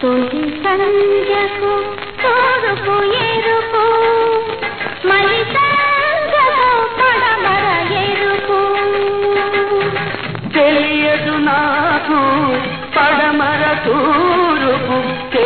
తొలి సంధ్యకు తోరుపు ఎరుపు మలి సంధ్యకు పడమర ఎరుపు తెలియదు నాకు పడమర తూరుపు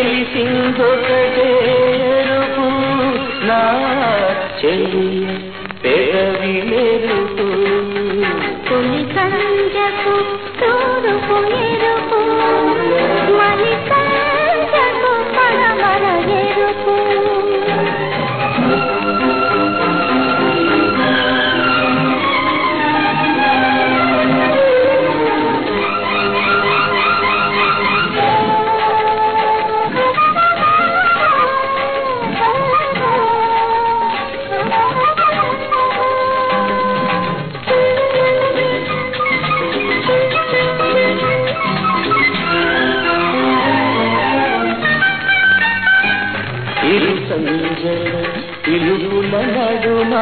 తెలిసిందొకటేరుపు నా చెయ్యి పెదవి మెరుపు తొలి సంధ్యకు తోరుపు ఎరుపు మలి సంధ్యకు పడమర ఎరుపు ఇరు సంజల ఇలుగుల నడుమ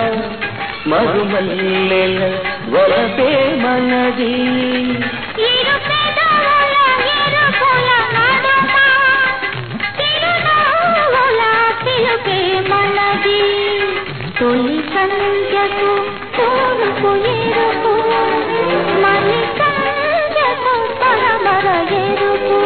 మరుమల్లెల వరపే మనది ఇరు పెదవుల ఎరుపుల నడుమ తిరునవ్వుల పిలుపే మనది తొలి సంధ్యకు తోరుపు ఎరుపు మలి సంధ్యకు పరమర ఎరుపు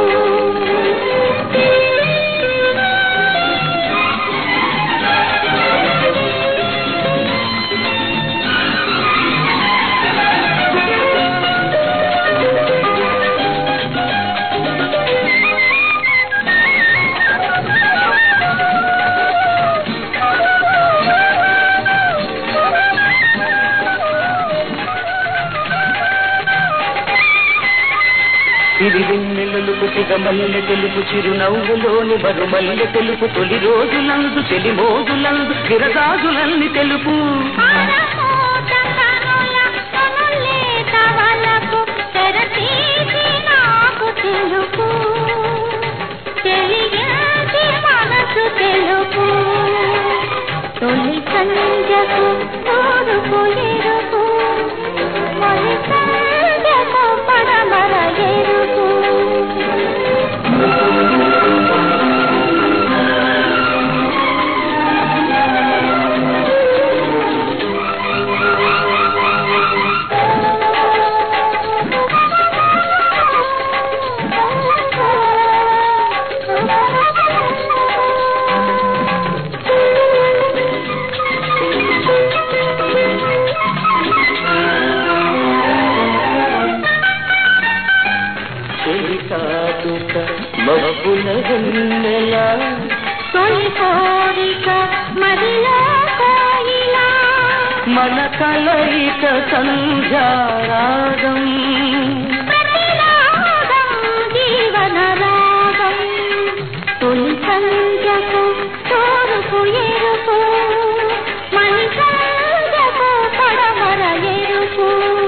ఇది వెన్నెలలకు సిగ మల్లె తెలుపు చిరునవ్వులోని మరుమల్లె తెలుపు తొలి రోజులందు చెలి మోజులందు విరగాజులన్ని తెలుపు ఆరమోట కనుల కనులేత వలకు తెరతీసి నాకు తెలుపు తెలియది మనసు తెలుపు తొలి సంధ్యకు తోరుపు ఎరుపు మొలి సంధ్యకు పడమర ఎరుపు చెలి కాటుక మబ్బుల వెన్నెల తొలి కోరిక మదిలో కోయిలా మన కలయిక సంధ్యారాగం ప్రతిరాగం జీవన రాగం తొలి సంధ్యకు తోరుపు ఎరుపు మలి సంధ్యకు పడమర ఎరుపు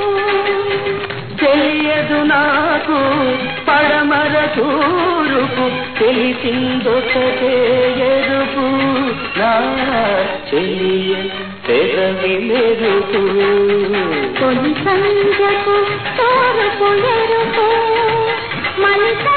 తెలియదు నాకు పడమర తూరుపు తెలిసిందొకటే ఎరుపు నా చెయ్య పెదవి మెరుపు తొలి సంధ్యకు తోరుపు ఎరుపు మలి